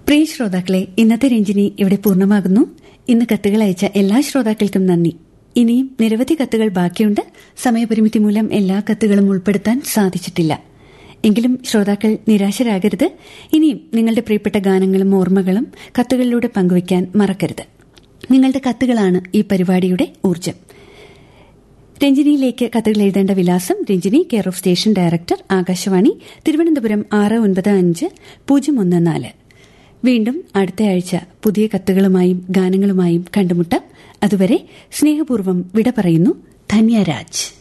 പ്രിയ ശ്രോതാക്കളെ ഇന്നത്തെ രഞ്ജിനി ഇവിടെ പൂർണ്ണമാകുന്നു ഇന്ന് കത്തുകൾ അയച്ച എല്ലാ ശ്രോതാക്കൾക്കും നന്ദി ഇനിയും നിരവധി കത്തുകൾ ബാക്കിയുണ്ട് സമയപരിമിതി മൂലം എല്ലാ കത്തുകളും ഉൾപ്പെടുത്താൻ സാധിച്ചിട്ടില്ല എങ്കിലും ശ്രോതാക്കൾ നിരാശരാകരുത് ഇനിയും നിങ്ങളുടെ പ്രിയപ്പെട്ട ഗാനങ്ങളും ഓർമ്മകളും കത്തുകളിലൂടെ പങ്കുവയ്ക്കാൻ മറക്കരുത് നിങ്ങളുടെ കത്തുകളാണ് ഈ പരിപാടിയുടെ ഊർജ്ജം രഞ്ജിനിയിലേക്ക് കത്തുകൾ എഴുതേണ്ട വിലാസം Ranjini care of station director Akashvani Thiruvananthapuram ആറ് ഒൻപത് അഞ്ച് പൂജ്യം ഒന്ന് നാല് വീണ്ടും അടുത്ത ആഴ്ച പുതിയ കത്തുകളുമായും ഗാനങ്ങളുമായും കണ്ടുമുട്ടാം അതുവരെ സ്നേഹപൂർവ്വം വിട പറയുന്നു ധന്യരാജ്